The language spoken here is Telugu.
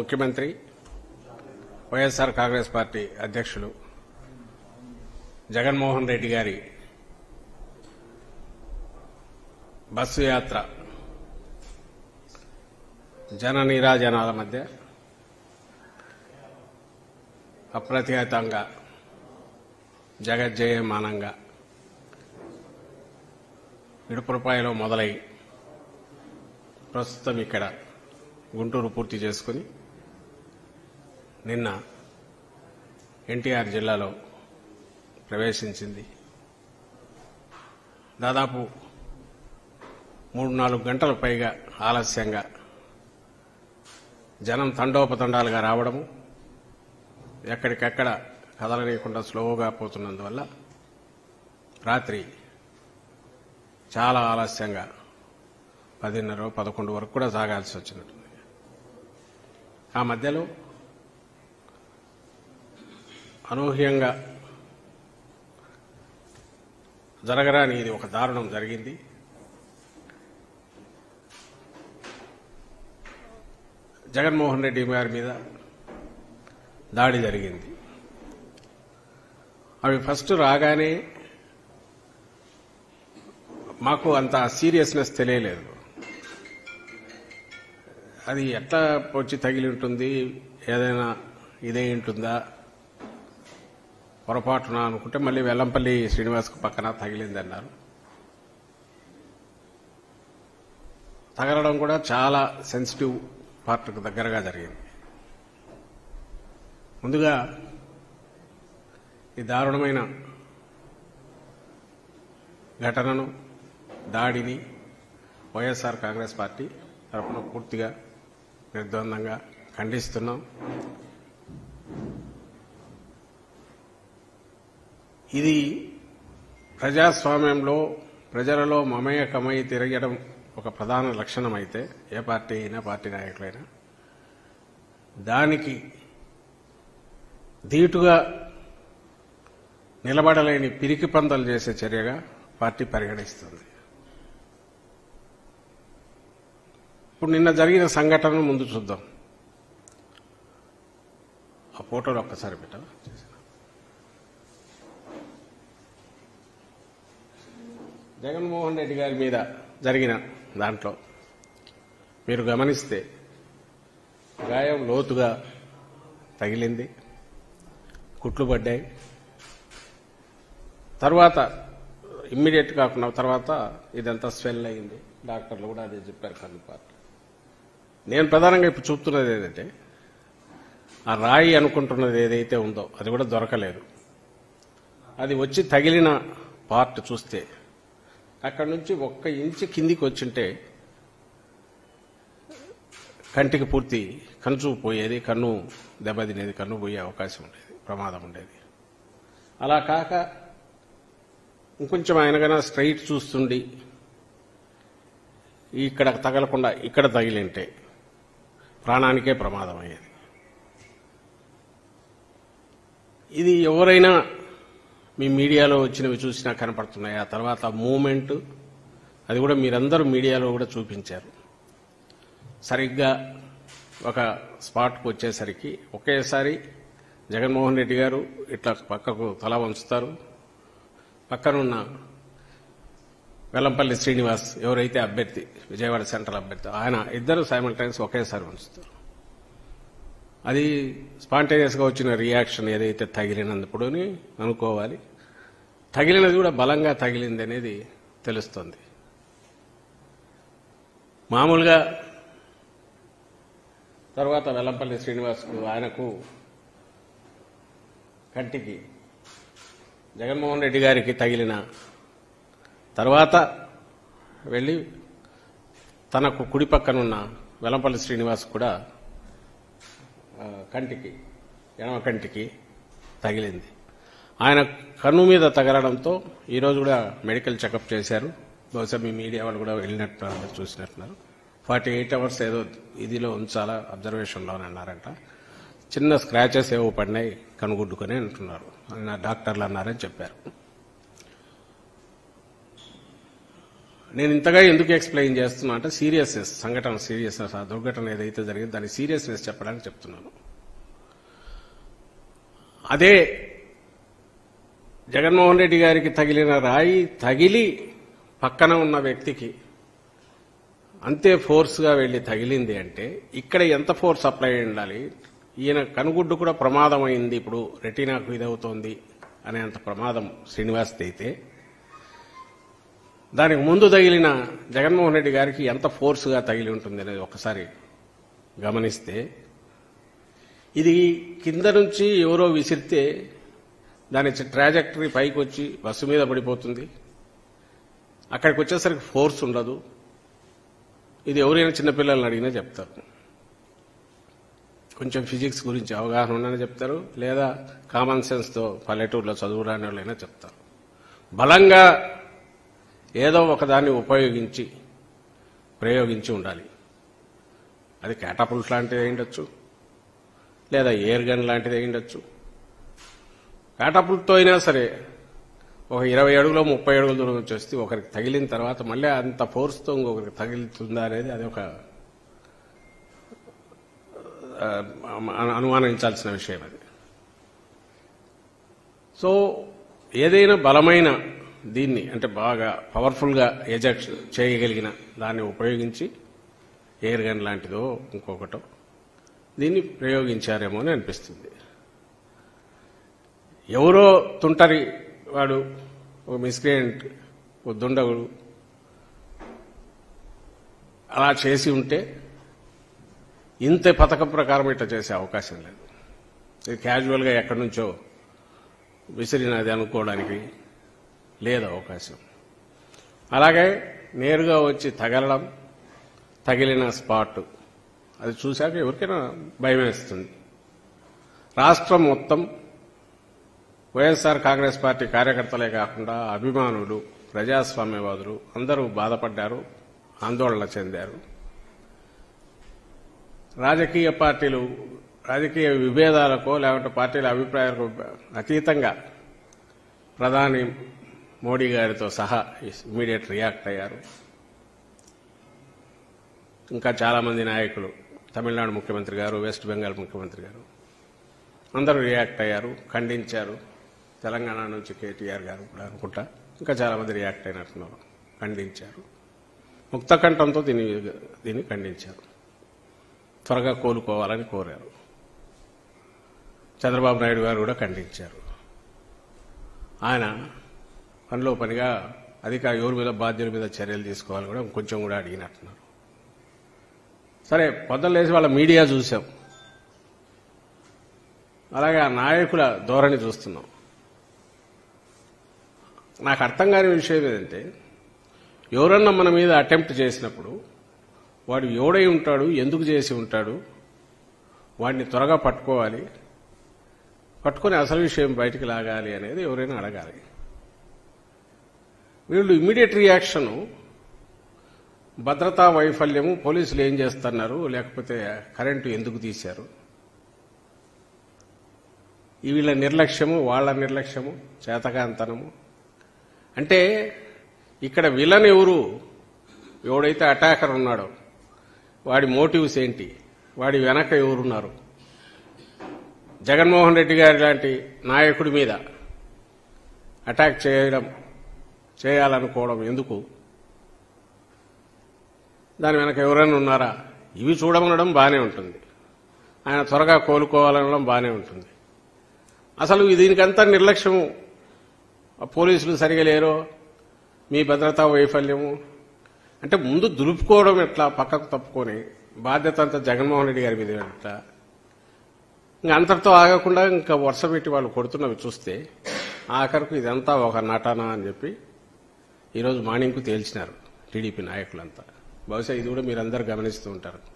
ముఖ్యమంత్రి వైఎస్ఆర్ కాంగ్రెస్ పార్టీ అధ్యక్షులు జగన్మోహన్ రెడ్డి గారి బస్సు యాత్ర జన నీరాజనాల మధ్య అప్రతిహతంగా జగజ్జయమానంగా ఇడుపురపాయలో మొదలై ప్రస్తుతం ఇక్కడ గుంటూరు పూర్తి చేసుకుని నిన్న ఎన్టీఆర్ జిల్లాలో ప్రవేశించింది దాదాపు మూడు నాలుగు గంటల పైగా ఆలస్యంగా జనం తండోపతండాలుగా రావడము ఎక్కడికెక్కడ కదలనీయకుండా స్లోగా పోతున్నందువల్ల రాత్రి చాలా ఆలస్యంగా పదిన్నర పదకొండు వరకు కూడా సాగాల్సి వచ్చినట్టుంది ఆ మధ్యలో అనూహ్యంగా జరగరాని ఇది ఒక దారుణం జరిగింది జగన్మోహన్ రెడ్డి గారి మీద దాడి జరిగింది అవి ఫస్ట్ రాగానే మాకు అంత సీరియస్నెస్ తెలియలేదు అది ఎట్లా వచ్చి తగిలి ఉంటుంది ఏదైనా ఇదే ఉంటుందా పొరపాటున అనుకుంటే మళ్ళీ వెల్లంపల్లి శ్రీనివాస్కు పక్కన తగిలింది అన్నారు తగలడం కూడా చాలా సెన్సిటివ్ పార్ట్కు దగ్గరగా జరిగింది ముందుగా ఈ దారుణమైన ఘటనను దాడిని వైఎస్ఆర్ కాంగ్రెస్ పార్టీ తరఫున పూర్తిగా నిర్ద్వందంగా ఖండిస్తున్నాం ఇది ప్రజాస్వామ్యంలో ప్రజలలో మమేకమై తిరగడం ఒక ప్రధాన లక్షణం అయితే ఏ పార్టీ అయినా పార్టీ నాయకులైనా దానికి ధీటుగా నిలబడలేని పిరికి పందలు చేసే చర్యగా పార్టీ పరిగణిస్తుంది ఇప్పుడు నిన్న జరిగిన సంఘటనను ముందు చూద్దాం ఆ ఫోటోలు ఒక్కసారి పెట్టాలి జగన్మోహన్ రెడ్డి గారి మీద జరిగిన దాంట్లో మీరు గమనిస్తే గాయం లోతుగా తగిలింది కుట్లు పడ్డాయి తర్వాత ఇమ్మీడియట్ కాకుండా తర్వాత ఇదంతా స్వెల్ అయింది డాక్టర్లు కూడా అదే చెప్పారు కన్నుపాటు నేను ప్రధానంగా ఇప్పుడు చూపుతున్నది ఏదంటే ఆ రాయి అనుకుంటున్నది ఏదైతే ఉందో అది కూడా దొరకలేదు అది వచ్చి తగిలిన పార్ట్ చూస్తే అక్కడ నుంచి ఒక్క ఇంచు కిందికి వచ్చింటే కంటికి పూర్తి కనుచూ పోయేది కన్ను దెబ్బతినేది కన్ను పోయే అవకాశం ఉండేది ప్రమాదం ఉండేది అలా కాక ఇంకొంచెం ఆయనకన్నా స్ట్రైట్ చూస్తుండి ఇక్కడ తగలకుండా ఇక్కడ తగిలింటే ప్రాణానికే ప్రమాదం అయ్యేది ఇది ఎవరైనా మీ మీడియాలో వచ్చినవి చూసినా కనపడుతున్నాయి ఆ తర్వాత మూమెంట్ అది కూడా మీరందరూ మీడియాలో కూడా చూపించారు సరిగ్గా ఒక స్పాట్కు వచ్చేసరికి ఒకేసారి జగన్మోహన్ రెడ్డి గారు ఇట్లా పక్కకు తల వంచుతారు పక్కనున్న వెల్లంపల్లి శ్రీనివాస్ ఎవరైతే అభ్యర్థి విజయవాడ సెంట్రల్ అభ్యర్థి ఆయన ఇద్దరు సైమల్టైన్స్ ఒకేసారి ఉంచుతారు అది స్పాంటేనియస్గా వచ్చిన రియాక్షన్ ఏదైతే తగిలినందుప్పుడు అనుకోవాలి తగిలినది కూడా బలంగా తగిలింది అనేది తెలుస్తుంది మామూలుగా తర్వాత వెల్లంపల్లి శ్రీనివాస్కు ఆయనకు కంటికి జగన్మోహన్ రెడ్డి గారికి తగిలిన తర్వాత వెళ్ళి తనకు కుడి పక్కనున్న వెల్లంపల్లి శ్రీనివాస్ కూడా ఆ, కంటికి ఎడమ కంటికి తగిలింది ఆయన కన్ను మీద తగలడంతో ఈరోజు కూడా మెడికల్ చెకప్ చేశారు బహుశా మీ మీడియా వాళ్ళు కూడా వెళ్ళినట్టు అందరూ చూసినట్టున్నారు ఫార్టీ ఎయిట్ అవర్స్ ఏదో ఇదిలో ఉంచాలా అబ్జర్వేషన్లోనే అన్నారంట చిన్న స్క్రాచెస్ ఏవో పడినాయి కనుగుడ్డుకొని అంటున్నారు నా డాక్టర్లు అన్నారని చెప్పారు నేను ఇంతగా ఎందుకు ఎక్స్ప్లెయిన్ చేస్తున్నా అంటే సీరియస్నెస్ సంఘటన సీరియస్నెస్ ఆ దుర్ఘటన ఏదైతే జరిగిందో దాని సీరియస్నెస్ చెప్పడానికి చెప్తున్నాను అదే జగన్మోహన్ రెడ్డి గారికి తగిలిన రాయి తగిలి పక్కన ఉన్న వ్యక్తికి అంతే ఫోర్స్గా వెళ్లి తగిలింది అంటే ఇక్కడ ఎంత ఫోర్స్ అప్లై అయి ఉండాలి ఈయన కనుగుడ్డు కూడా ప్రమాదమైంది ఇప్పుడు రెటీనాకు ఇదవుతోంది అనేంత ప్రమాదం శ్రీనివాస్ అయితే దానికి ముందు తగిలిన జగన్మోహన్ రెడ్డి గారికి ఎంత ఫోర్స్గా తగిలి ఉంటుంది అనేది ఒకసారి గమనిస్తే ఇది కింద నుంచి ఎవరో విసిరితే దాని ట్రాజెక్టరీ పైకి వచ్చి బస్సు మీద పడిపోతుంది అక్కడికి వచ్చేసరికి ఫోర్స్ ఉండదు ఇది ఎవరైనా చిన్నపిల్లల్ని అడిగినా చెప్తారు కొంచెం ఫిజిక్స్ గురించి అవగాహన ఉండని చెప్తారు లేదా కామన్ సెన్స్తో పల్లెటూరులో చదువురాని వాళ్ళైనా చెప్తారు బలంగా ఏదో ఒకదాన్ని ఉపయోగించి ప్రయోగించి ఉండాలి అది క్యాటపుల్ట్ లాంటిది అయిండొచ్చు లేదా ఎయిర్ గన్ లాంటిది అయిండొచ్చు క్యాటపుల్ట్తో అయినా సరే ఒక ఇరవై అడుగులో ముప్పై అడుగుల దూరం నుంచి వస్తే ఒకరికి తగిలిన తర్వాత మళ్ళీ అంత ఫోర్స్తో ఇంకొకరికి తగిలుతుందా అనేది అది ఒక ఆ, అను- అనుమానించాల్సిన విషయం అది సో ఏదైనా బలమైన దీన్ని అంటే బాగా పవర్ఫుల్గా ఎజెక్ట్ చేయగలిగిన దాన్ని ఉపయోగించి ఎయిర్ గన్ లాంటిదో ఇంకొకటో దీన్ని ప్రయోగించారేమో అని అనిపిస్తుంది ఎవరో తుంటరి వాడు ఒక మిస్క్రియంట్ ఒక దుండగుడు అలా చేసి ఉంటే ఇంత పథకం ప్రకారం ఇట్లా చేసే అవకాశం లేదు ఇది క్యాజువల్గా ఎక్కడి నుంచో విసిరినది అనుకోవడానికి లేదు అవకాశం అలాగే నేరుగా వచ్చి తగలడం తగిలిన స్పాట్ అది చూశాక ఎవరికైనా భయం వేస్తుంది రాష్ట్రం మొత్తం వైఎస్ఆర్ కాంగ్రెస్ పార్టీ కార్యకర్తలే కాకుండా అభిమానులు ప్రజాస్వామ్యవాదులు అందరూ బాధపడ్డారు ఆందోళన చెందారు రాజకీయ పార్టీలు రాజకీయ విభేదాలకో లేకుంటే పార్టీల అభిప్రాయాలకు అతీతంగా ప్రధాని మోడీ గారితో సహా ఇమీడియట్ రియాక్ట్ అయ్యారు ఇంకా చాలామంది నాయకులు తమిళనాడు ముఖ్యమంత్రి గారు వెస్ట్ బెంగాల్ ముఖ్యమంత్రి గారు అందరూ రియాక్ట్ అయ్యారు ఖండించారు తెలంగాణ నుంచి కేటీఆర్ గారు కూడా అనుకుంటా ఇంకా చాలామంది రియాక్ట్ అయినట్టున్నారు ఖండించారు ముక్తకంఠంతో దీన్ని దీన్ని ఖండించారు త్వరగా కోలుకోవాలని కోరారు చంద్రబాబు నాయుడు గారు కూడా ఖండించారు ఆయన పనిలో పనిగా అధిక ఎవరి మీద బాధ్యుల మీద చర్యలు తీసుకోవాలి కూడా కొంచెం కూడా అడిగినట్టున్నారు సరే పొద్దున్న లేచి వాళ్ళ మీడియా చూసాం అలాగే ఆ నాయకుల ధోరణి చూస్తున్నాం నాకు అర్థం కాని విషయం ఏంటంటే ఎవరన్నా మన మీద అటెంప్ట్ చేసినప్పుడు వాడు ఎవడై ఉంటాడు ఎందుకు చేసి ఉంటాడు వాడిని త్వరగా పట్టుకోవాలి పట్టుకొని అసలు విషయం బయటికి లాగాలి అనేది ఎవరైనా అడగాలి వీళ్ళు ఇమ్మీడియట్ రియాక్షను భద్రతా వైఫల్యము పోలీసులు ఏం చేస్తున్నారు లేకపోతే కరెంటు ఎందుకు తీశారు ఈ వీళ్ళ నిర్లక్ష్యము వాళ్ళ నిర్లక్ష్యము చేతకాంతనము అంటే ఇక్కడ విలన్ ఎవరు ఎవడైతే అటాకర్ ఉన్నాడో వాడి మోటివ్స్ ఏంటి వాడి వెనక ఎవరున్నారు జగన్మోహన్ రెడ్డి గారి లాంటి నాయకుడి మీద అటాక్ చేయడం చేయాలనుకోవడం ఎందుకు దాని వెనక ఎవరైనా ఉన్నారా ఇవి చూడమనడం బాగానే ఉంటుంది ఆయన త్వరగా కోలుకోవాలనడం బాగానే ఉంటుంది అసలు దీనికంతా నిర్లక్ష్యము ఆ పోలీసులు సరిగా లేరో మీ భద్రతా వైఫల్యము అంటే ముందు దులుపుకోవడం ఎట్లా పక్కకు తప్పుకొని బాధ్యత అంతా జగన్మోహన్ రెడ్డి గారి మీద ఎట్లా ఇంకా అంతటితో ఆగకుండా ఇంకా వరుస పెట్టి వాళ్ళు కొడుతున్నవి చూస్తే ఆఖరకు ఇదంతా ఒక నటన అని చెప్పి ఈరోజు మార్నింగ్కు తేల్చినారు టీడీపీ నాయకులంతా బహుశా ఇది కూడా మీరందరూ గమనిస్తూ ఉంటారు